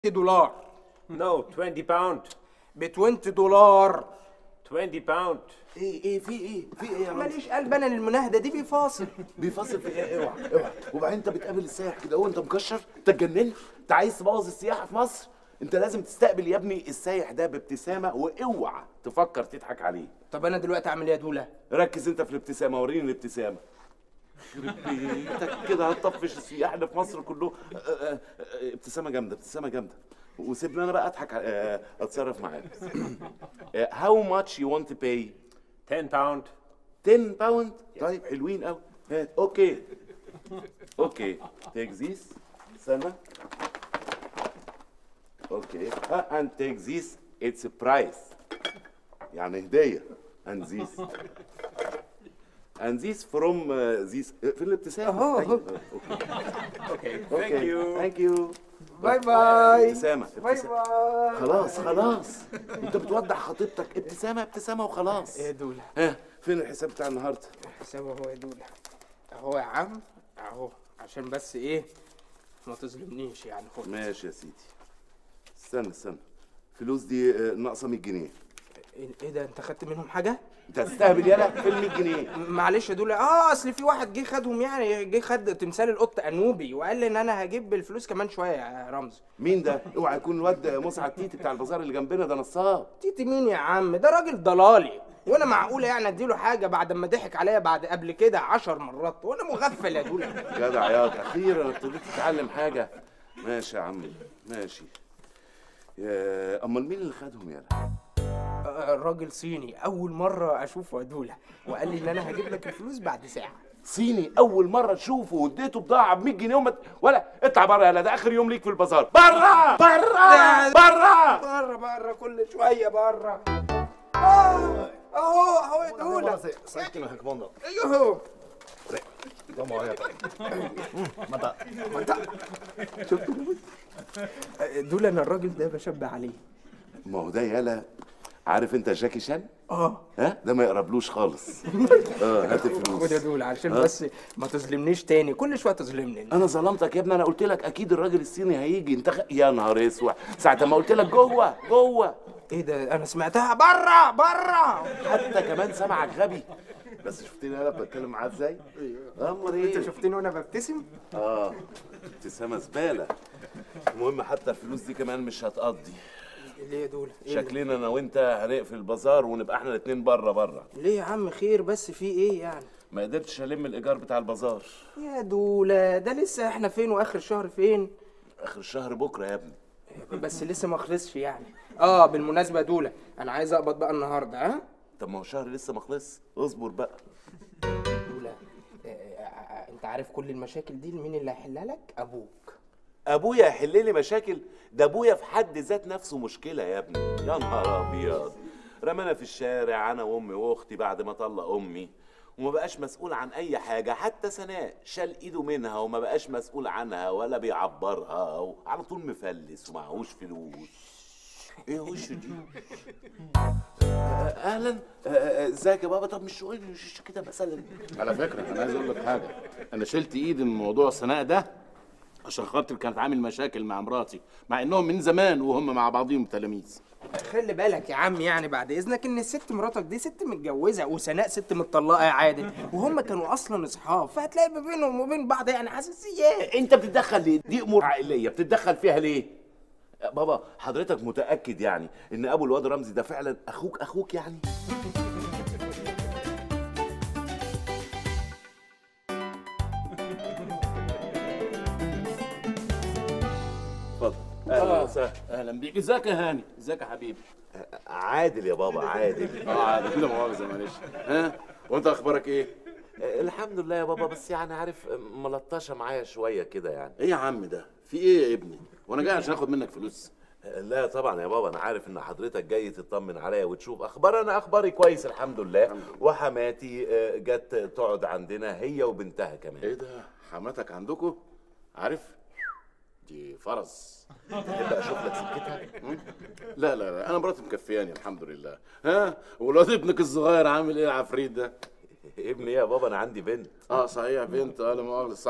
دولار No, 20 pound. ب 20 دولار 20 pound. ايه ايه في ايه في ايه يا رامز ماليش قلب انا للمناهده دي بيفاصل بيفصل في ايه اوعى اوعى وبعدين انت بتقابل السائح كده وانت مكشر انت اتجننت انت عايز تبوظ السياحه في مصر انت لازم تستقبل يا ابني السايح ده بابتسامه واوعى تفكر تضحك عليه طب انا دلوقتي اعمل ايه يا دوله ركز انت في الابتسامه وريني الابتسامه يخرب بيتك كده هتطفش السياح اللي في مصر كله اه، اه، اه، ابتسامه جامده ابتسامه جامده وسيبني انا بقى اضحك اه، اتصرف معاك هاو ماتش يو want to pay 10 pound. 10 باوند طيب حلوين قوي هات اوكي اوكي تيك ذيس استنى اوكي ها اند تيك ذيس اتس برايس يعني هديه اند ذيس اند ذيس فروم ذيس في الابتسامه أهو، أيوة، أهو. اوكي Okay, thank you. ثانك يو باي باي ابتسامه باي ابتسامه باي خلاص خلاص انت بتودع خطيبتك ابتسامه ابتسامه وخلاص ايه يا دوله ها فين الحساب بتاع النهارده حسابه هو يا دوله اهو يا عم اهو عشان بس ايه ما تظلمنيش يعني خد ماشي يا سيدي استنى استنى الفلوس دي آه، ناقصه 100 جنيه ايه إيه ده انت خدت منهم حاجه انت هتستهبل يالا فين 100 جنيه م- معلش يا دوله اه اصل في واحد جه خدهم يعني جه خد تمثال القط انوبي وقال لي ان انا هجيب الفلوس كمان شويه يا رمز مين ده اوعى يكون الواد مسعد تيتي بتاع البازار اللي جنبنا ده نصاب تيتي مين يا عم ده راجل ضلالي وانا معقوله يعني اديله حاجه بعد ما ضحك عليا بعد قبل كده عشر مرات وانا مغفل يا دوله جدع ياض اخيرا ابتديت تتعلم حاجه ماشي يا عمي ماشي يا امال مين اللي خدهم يالا آه، راجل صيني اول مره اشوفه يا دوله وقال لي ان انا هجيب لك الفلوس بعد ساعه صيني اول مره تشوفه واديته بضاعه ب 100 جنيه وما ولا اطلع بره يالا ده اخر يوم ليك في البازار بره بره بره بره بره كل شويه بره آه، اهو اهو يا دوله さっきの100ポンド ايوه どうもありがとうまた شفت دول انا الراجل ده بشبه عليه ما هو ده يالا عارف انت جاكي شان اه ها ده ما يقربلوش خالص اه هات خد يا الفلوس دول عشان بس ما تظلمنيش تاني كل شويه تظلمني انا ظلمتك يا ابني انا قلت لك اكيد الراجل الصيني هيجي انت خ... يا نهار اسود ساعه ما قلت لك جوه جوه ايه ده انا سمعتها بره بره حتى كمان سمعك غبي بس شفتني انا بتكلم معاه ازاي امال ايه انت شفتني وانا ببتسم اه ابتسامه زباله المهم حتى الفلوس دي كمان مش هتقضي ليه يا دول إيه شكلنا انا وانت هنقفل البازار ونبقى احنا الاتنين بره بره ليه يا عم خير بس في ايه يعني ما قدرتش الم الايجار بتاع البازار يا دولة ده لسه احنا فين واخر الشهر فين اخر الشهر بكره يا ابني بس لسه ما خلصش يعني اه بالمناسبة يا دولة انا عايز اقبض بقى النهارده ها طب ما هو الشهر لسه ما خلص اصبر بقى دولة آه، آه، آه، انت عارف كل المشاكل دي مين اللي هيحلها لك ابوك ابويا يحل لي مشاكل ده ابويا في حد ذات نفسه مشكله يا ابني يا نهار ابيض رمانا في الشارع انا وامي واختي بعد ما طلق امي وما بقاش مسؤول عن اي حاجه حتى سناء شال ايده منها وما بقاش مسؤول عنها ولا بيعبرها وعلى طول مفلس ومعهوش فلوس ايه وشه دي آه، اهلا آه، آه، ازيك يا بابا طب مش قول لي وشش كده مثلا على فكره انا عايز اقول لك حاجه انا شلت ايدي من موضوع الثناء ده عشان خاطر كانت عامل مشاكل مع مراتي مع انهم من زمان وهم مع بعضهم تلاميذ خلي بالك يا عم يعني بعد اذنك ان الست مراتك دي ست متجوزه وسناء ست متطلقه يا عادل وهم كانوا اصلا اصحاب فهتلاقي ما بينهم وبين بعض يعني حساسيات انت بتتدخل ليه دي امور عائليه بتتدخل فيها ليه بابا حضرتك متاكد يعني ان ابو الواد رمزي ده فعلا اخوك اخوك يعني اتفضل اهلا وسهلا اهلا بيك ازيك يا هاني ازيك يا حبيبي عادل يا بابا عادل اه عادي كده مؤاخذه معلش ها وانت اخبارك ايه الحمد لله يا بابا بس يعني عارف ملطشه معايا شويه كده يعني ايه يا عم ده في ايه يا ابني وانا جاي عشان اخد منك فلوس لا طبعا يا بابا انا عارف ان حضرتك جاي تطمن عليا وتشوف اخبار انا اخباري كويس الحمد لله وحماتي آه، جت تقعد عندنا هي وبنتها كمان ايه ده حماتك عندكم عارف دي فرس تحب اشوف لك سكتها لا لا لا انا مراتي مكفياني الحمد لله ها ولاد ابنك الصغير عامل ايه العفريت ده ابني إيه يا بابا انا عندي بنت اه صحيح بنت اه لا مؤاخذة صح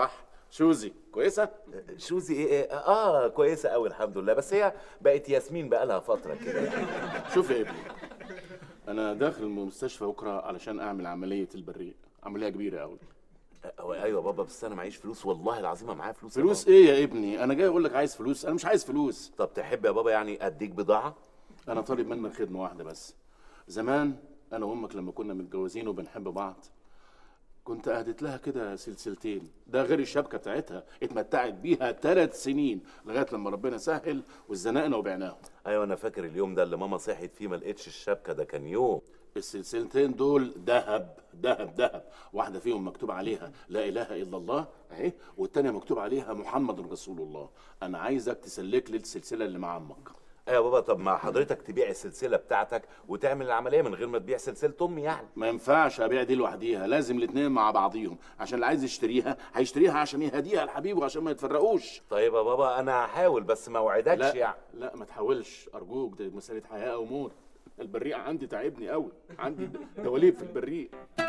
شوزي كويسه شوزي ايه ايه اه كويسه قوي الحمد لله بس هي بقت ياسمين بقى لها فتره كده شوف يا ابني انا داخل المستشفى بكره علشان اعمل عمليه البريق عمليه كبيره قوي هو ايوه بابا بس انا معيش فلوس والله العظيم ما معايا فلوس يا فلوس بابا. ايه يا ابني انا جاي اقول لك عايز فلوس انا مش عايز فلوس طب تحب يا بابا يعني اديك بضاعه انا طالب منك خدمه واحده بس زمان انا وامك لما كنا متجوزين وبنحب بعض كنت اهدت لها كده سلسلتين ده غير الشبكه بتاعتها اتمتعت بيها ثلاث سنين لغايه لما ربنا سهل واتزنقنا وبعناهم ايوه انا فاكر اليوم ده اللي ماما صحت فيه ما لقيتش الشبكه ده كان يوم السلسلتين دول ذهب ذهب ذهب واحده فيهم مكتوب عليها لا اله الا الله اهي والتانيه مكتوب عليها محمد رسول الله انا عايزك تسلك لي السلسله اللي مع عمك ايوه يا بابا طب ما حضرتك تبيع السلسله بتاعتك وتعمل العمليه من غير ما تبيع سلسله امي يعني ما ينفعش ابيع دي لوحديها لازم الاثنين مع بعضيهم عشان اللي عايز يشتريها هيشتريها عشان يهديها لحبيبه عشان ما يتفرقوش طيب يا بابا انا هحاول بس ما اوعدكش لا يعني لا ما تحاولش ارجوك ده مساله حياه او موت البريق عندي تعبني قوي عندي دواليب في البريق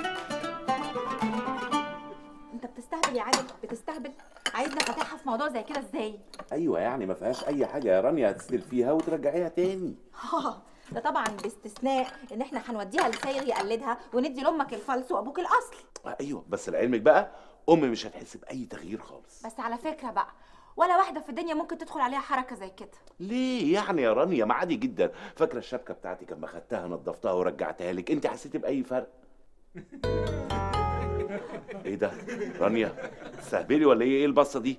انت بتستهبل يا عادل بتستهبل عايزنا فاتحها في موضوع زي كده ازاي ايوه يعني ما فيهاش اي حاجه يا رانيا هتسال فيها وترجعيها تاني ها ده طبعا باستثناء ان احنا هنوديها لسايغ يقلدها وندي لامك الفلس وابوك الاصل آه، ايوه بس لعلمك بقى امي مش هتحس باي تغيير خالص بس على فكره بقى ولا واحده في الدنيا ممكن تدخل عليها حركه زي كده ليه يعني يا رانيا ما عادي جدا فاكره الشبكه بتاعتي لما خدتها نضفتها ورجعتها لك انت حسيتي باي فرق ايه ده رانيا تستهبلي ولا ايه ايه البصه دي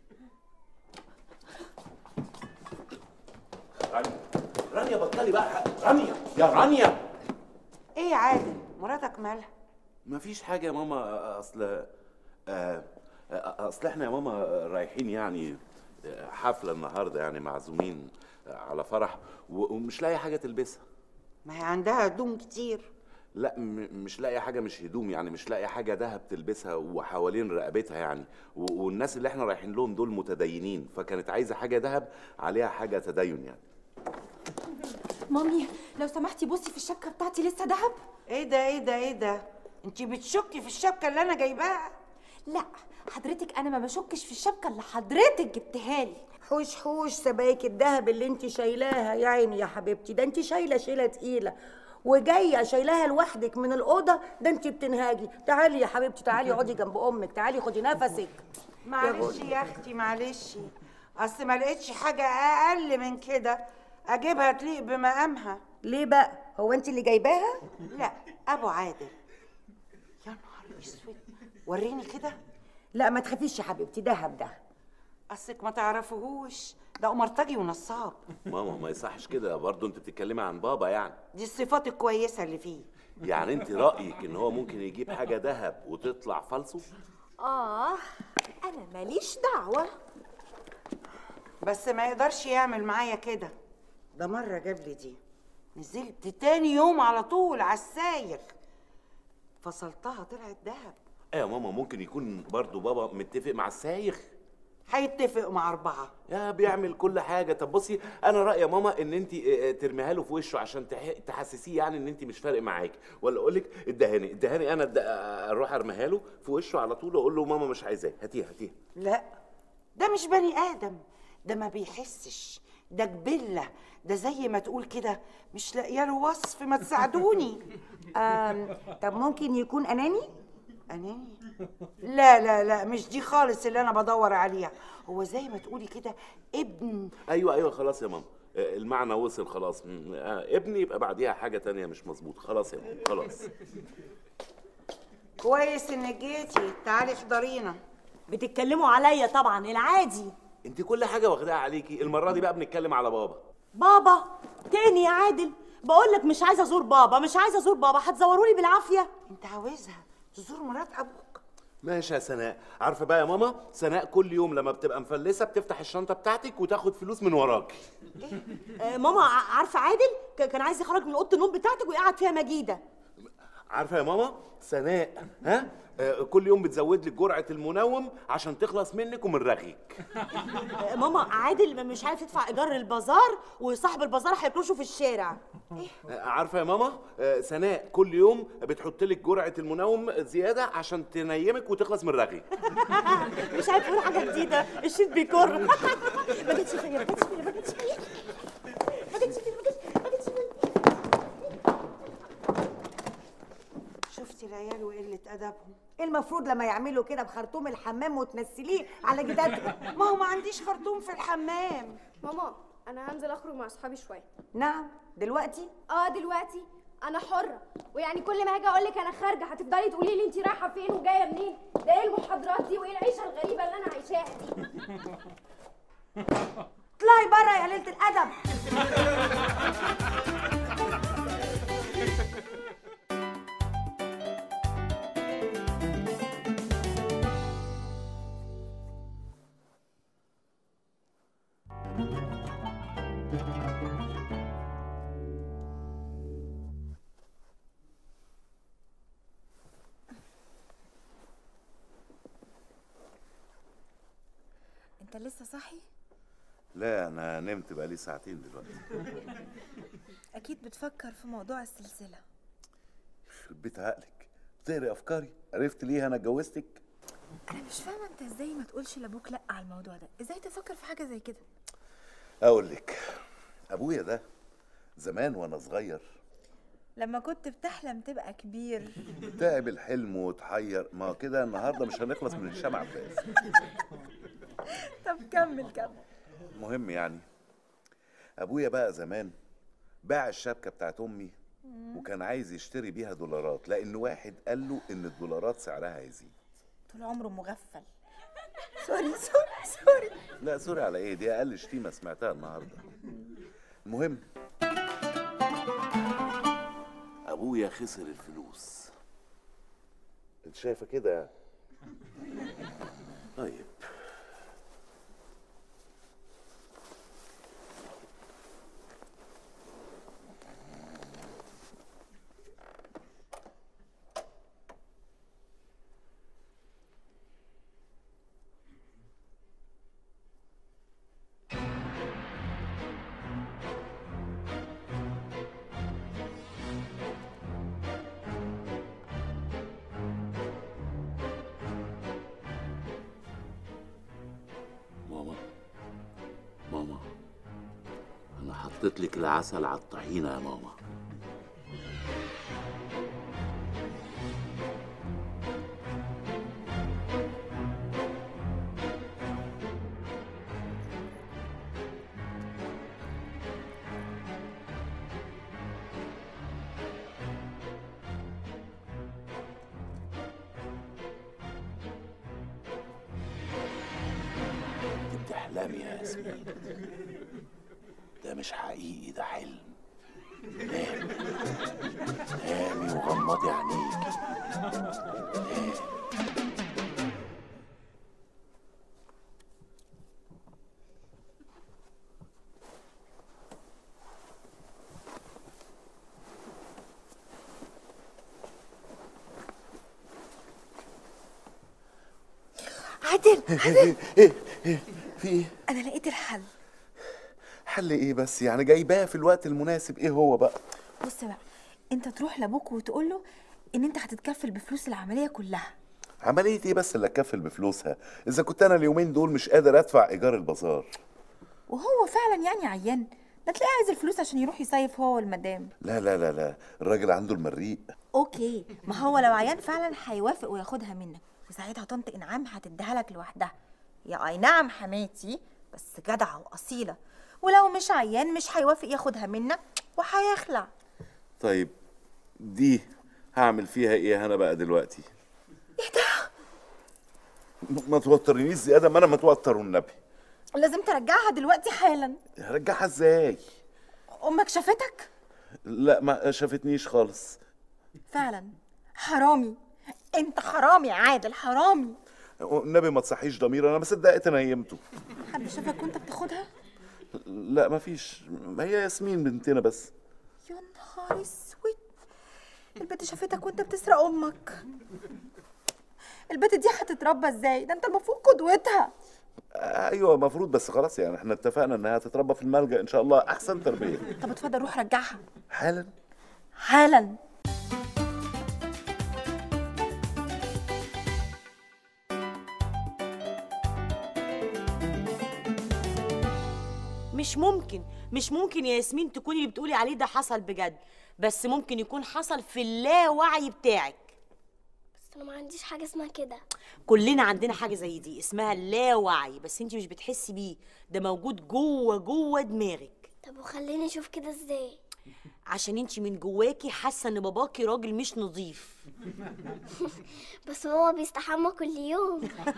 رانيا رانيا بطلي بقى رانيا يا رانيا ايه يا عادل مراتك مالها مفيش حاجه يا ماما اصل آه، آه، اصل احنا يا ماما رايحين يعني آه، حفله النهارده يعني معزومين آه، على فرح و- ومش لاقي حاجه تلبسها ما هي عندها هدوم كتير لا م- مش لاقي حاجه مش هدوم يعني مش لاقي حاجه دهب تلبسها وحوالين رقبتها يعني و- والناس اللي احنا رايحين لهم دول متدينين فكانت عايزه حاجه دهب عليها حاجه تدين يعني مامي لو سمحتي بصي في الشبكه بتاعتي لسه دهب ايه ده ايه ده ايه ده انت بتشكي في الشبكه اللي انا جايباها لا حضرتك انا ما بشكش في الشبكه اللي حضرتك جبتها لي حوش حوش سبايك الذهب اللي انت شايلاها يا عيني يا حبيبتي ده انت شايله شيله تقيله وجايه شايلاها لوحدك من الاوضه ده انت بتنهاجي تعالي يا حبيبتي تعالي اقعدي جنب امك تعالي خدي نفسك معلش يا اختي معلش اصل ما لقيتش حاجه اقل من كده اجيبها تليق بمقامها ليه بقى هو انت اللي جايباها لا ابو عادل يا نهار اسود وريني كده لا ما تخافيش يا حبيبتي دهب ده اصلك ما تعرفوهوش ده قمرطجي ونصاب ماما ما يصحش كده برضه انت بتتكلمي عن بابا يعني دي الصفات الكويسه اللي فيه يعني انت رايك ان هو ممكن يجيب حاجه دهب وتطلع فالصو اه انا ماليش دعوه بس ما يقدرش يعمل معايا كده ده مرة جاب لي دي نزلت تاني يوم على طول على السايخ فصلتها طلعت دهب ايه يا ماما ممكن يكون برضه بابا متفق مع السايخ هيتفق مع أربعة يا بيعمل كل حاجه طب بصي انا رايي يا ماما ان انت ترميها له في وشه عشان تح- تحسسيه يعني ان انت مش فارق معاكي ولا اقول لك ادهاني ادهاني انا أد- اروح ارميها له في وشه على طول واقول له ماما مش عايزاه هاتيها هاتيها لا ده مش بني آدم ده ما بيحسش ده جبلة ده زي ما تقول كده مش لاقيه له وصف ما تساعدوني آم، طب ممكن يكون اناني أناني لا لا لا مش دي خالص اللي أنا بدور عليها هو زي ما تقولي كده ابن ايوه ايوه خلاص يا ماما آه، المعنى وصل خلاص م- آه، ابني يبقى بعديها حاجه تانية مش مظبوط خلاص يا ماما خلاص كويس إنك جيتي تعالي احضرينا بتتكلموا عليا طبعا العادي انت كل حاجه واخداها عليكي المره دي بقى بنتكلم على بابا بابا تاني يا عادل بقول لك مش عايزه ازور بابا مش عايزه ازور بابا هتزوروني بالعافيه أنت عاوزها تزور مرات أبوك ماشي يا سناء عارفه بقى يا ماما سناء كل يوم لما بتبقى مفلسه بتفتح الشنطه بتاعتك وتاخد فلوس من وراكي آه ماما ع- عارفه عادل ك- كان عايز يخرج من اوضه النوم بتاعتك ويقعد فيها مجيده عارفه يا ماما سناء ها آه، كل يوم بتزود لك جرعه المنوم عشان تخلص منك ومن رغيك آه، ماما عادل مش عارف يدفع ايجار البازار وصاحب البازار هيكرشه في الشارع آه، عارفه يا ماما آه، سناء كل يوم بتحط لك جرعه المنوم زياده عشان تنيمك وتخلص من رغيك مش عارف يقول حاجه جديده الشيت بيكر ما جتش فيا ما جتش فيا ما جتش فيا ما جتش فيا ما جتش- ما جتش فيا شفتي العيال وقله ادبهم المفروض لما يعملوا كده بخرطوم الحمام وتمثليه على جداتهم ما هو ما عنديش خرطوم في الحمام ماما انا هنزل اخرج مع اصحابي شويه نعم دلوقتي اه دلوقتي انا حره ويعني كل ما هاجي اقول لك انا خارجه هتفضلي تقولي لي انت رايحه فين وجايه منين ده ايه المحاضرات دي وايه العيشه الغريبه اللي انا عايشاها دي اطلعي بره يا قليله الادب انت لسه صاحي لا انا نمت بقالي ساعتين دلوقتي اكيد بتفكر في موضوع السلسله يخرب بيت عقلك بتقري افكاري عرفت ليه انا اتجوزتك انا مش فاهمه انت ازاي ما تقولش لابوك لا على الموضوع ده ازاي تفكر في حاجه زي كده اقول لك ابويا ده زمان وانا صغير لما كنت بتحلم تبقى كبير تعب الحلم وتحير ما هو كده النهارده مش هنخلص من هشام عباس طب كمل كمل المهم يعني ابويا بقى زمان باع الشبكه بتاعت امي وكان عايز يشتري بيها دولارات لان واحد قال له ان الدولارات سعرها هيزيد طول عمره مغفل سوري سوري سوري لا سوري على ايه دي اقل شتيمه سمعتها النهارده المهم ابويا خسر الفلوس انت شايفه كده طيب ماما ماما انا حطيت لك العسل على الطحينه يا ماما انت بتحلمي يا ياسمين ده مش حقيقي ده حلم نامي نامي وغمضي عينيكي نامي عادل ايه ايه ايه في ايه انا لقيت الحل حل ايه بس يعني جايباه في الوقت المناسب ايه هو بقى بص بقى انت تروح لابوك وتقول له ان انت هتتكفل بفلوس العمليه كلها عملية ايه بس اللي اتكفل بفلوسها اذا كنت انا اليومين دول مش قادر ادفع ايجار البازار وهو فعلا يعني عيان ده تلاقيه عايز الفلوس عشان يروح يصيف هو والمدام لا لا لا لا الراجل عنده المريء اوكي ما هو لو عيان فعلا هيوافق وياخدها منك وساعتها طنط انعام هتديها لك لوحدها يا اي نعم حماتي بس جدعه واصيله ولو مش عيان مش هيوافق ياخدها منك وهيخلع طيب دي هعمل فيها ايه انا بقى دلوقتي ايه ده م- ما توترنيش زياده ما انا متوتر والنبي لازم ترجعها دلوقتي حالا هرجعها ازاي امك شافتك لا ما شافتنيش خالص فعلا حرامي انت حرامي يا عادل حرامي النبي ما تصحيش ضميري انا ما صدقت نيمته حد شافك وانت بتاخدها لا ما فيش ما هي ياسمين بنتنا بس يا نهار اسود البت شافتك وانت بتسرق امك البت دي هتتربى ازاي ده انت المفروض قدوتها ايوه المفروض بس خلاص يعني احنا اتفقنا انها تتربى في الملجأ ان شاء الله احسن تربيه طب اتفضل روح رجعها حالا حالا مش ممكن مش ممكن يا ياسمين تكوني اللي بتقولي عليه ده حصل بجد بس ممكن يكون حصل في اللاوعي بتاعك بس انا ما عنديش حاجه اسمها كده كلنا عندنا حاجه زي دي اسمها اللاوعي بس انت مش بتحسي بيه ده موجود جوه جوه دماغك طب وخليني اشوف كده ازاي عشان انت من جواكي حاسه ان باباكي راجل مش نظيف بس هو بيستحمى كل يوم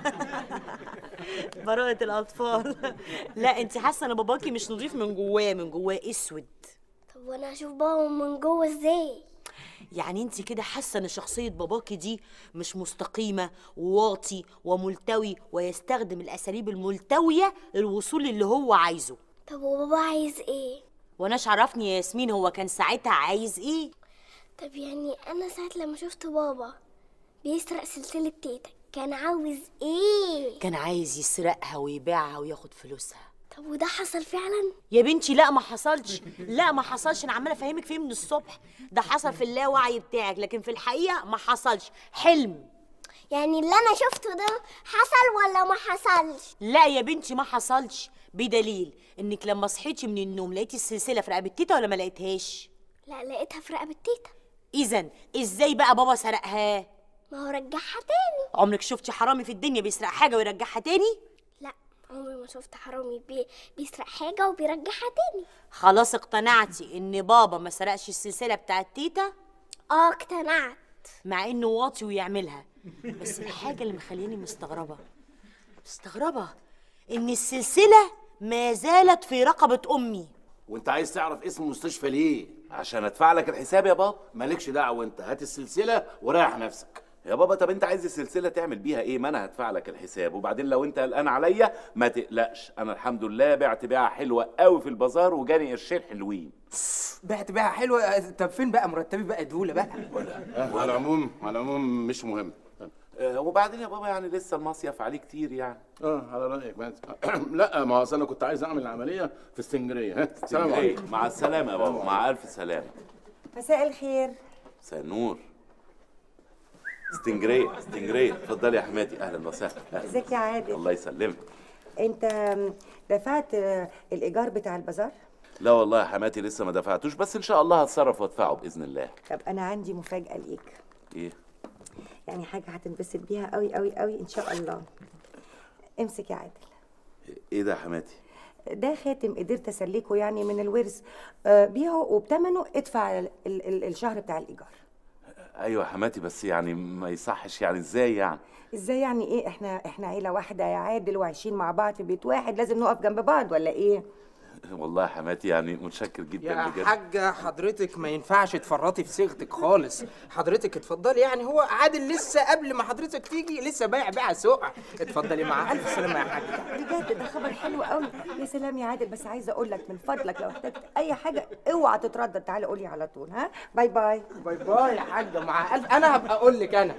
براءة الأطفال لا انت حاسة ان باباكي مش نظيف من جواه من جواه اسود طب وانا هشوف بابا من جوه ازاي يعني انت كده حاسة ان شخصية باباكي دي مش مستقيمة وواطي وملتوي ويستخدم الأساليب الملتوية للوصول للي هو عايزه طب وبابا عايز ايه واناش عرفني يا ياسمين هو كان ساعتها عايز ايه طب يعني انا ساعة لما شفت بابا بيسرق سلسلة تيتا كان عاوز ايه كان عايز يسرقها ويبيعها وياخد فلوسها طب وده حصل فعلا يا بنتي لا ما حصلش لا ما حصلش انا عماله افهمك فيه من الصبح ده حصل في اللاوعي بتاعك لكن في الحقيقه ما حصلش حلم يعني اللي انا شفته ده حصل ولا ما حصلش لا يا بنتي ما حصلش بدليل انك لما صحيتي من النوم لقيتي السلسله في رقبه تيتا ولا ما لقيتهاش لا لقيتها في رقبة تيتا اذا ازاي بقى بابا سرقها ما هو رجعها تاني عمرك شفتي حرامي في الدنيا بيسرق حاجه ويرجعها تاني لا عمري ما شفت حرامي بي... بيسرق حاجة وبيرجعها تاني خلاص اقتنعتي ان بابا ما سرقش السلسله بتاعت تيتا اه اقتنعت مع انه واطي ويعملها بس الحاجه اللي مخليني مستغربه مستغربه ان السلسله ما زالت في رقبه امي وانت عايز تعرف اسم المستشفى ليه عشان ادفع لك الحساب يا بابا مالكش دعوه انت هات السلسله وريح نفسك يا بابا طب انت عايز السلسله تعمل بيها ايه ما انا هدفع لك الحساب وبعدين لو انت قلقان عليا ما تقلقش انا الحمد لله بعت بيعه حلوه قوي في البازار وجاني قرشين حلوين بعت بقى حلوه طب فين بقى مرتبي بقى دولة بقى آه، على العموم على العموم مش مهم آه وبعدين يا بابا يعني لسه المصيف عليه كتير يعني اه على رايك بس لا ما هو أصل انا كنت عايز اعمل العمليه في اسكندريه ها سلام إيه، عليكم مع السلامه يا بابا مع الف سلامه مساء الخير مساء النور اسكندريه اسكندريه اتفضلي يا حماتي اهلا وسهلا أهلاً. ازيك يا عادل الله يسلمك انت دفعت آه، الايجار بتاع البازار لا والله يا حماتي لسه ما دفعتوش بس ان شاء الله هتصرف وادفعه باذن الله طب انا عندي مفاجاه ليك ايه يعني حاجه هتنبسط بيها قوي قوي قوي ان شاء الله امسك يا عادل ايه ده يا حماتي ده خاتم قدرت اسلكه يعني من الورث آه، بيعه وبتمنه ادفع ال ال الشهر بتاع الايجار ايوه يا حماتي بس يعني ما يصحش يعني ازاي يعني ازاي يعني ايه احنا احنا عيله واحده يا عادل وعايشين مع بعض في بيت واحد لازم نقف جنب بعض ولا ايه والله يا حماتي يعني متشكر جدا يا بجد حاجة حضرتك ما ينفعش تفرطي في صيغتك خالص حضرتك اتفضلي يعني هو عادل لسه قبل ما حضرتك تيجي لسه بايع بيع سوقة اتفضلي مع ألف سلامة يا حاجة بجد ده خبر حلو قوي يا سلام يا عادل بس عايزه اقول لك من فضلك لو احتجت اي حاجه اوعى تتردد تعالى قولي على طول ها باي باي باي باي يا حاجة مع ألف أنا هبقى أقول لك أنا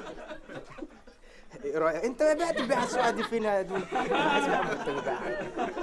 إيه رأيك؟ أنت بعت بيع السوقة دي فين يا دول؟ أنا عايز بقى مرتبة بقى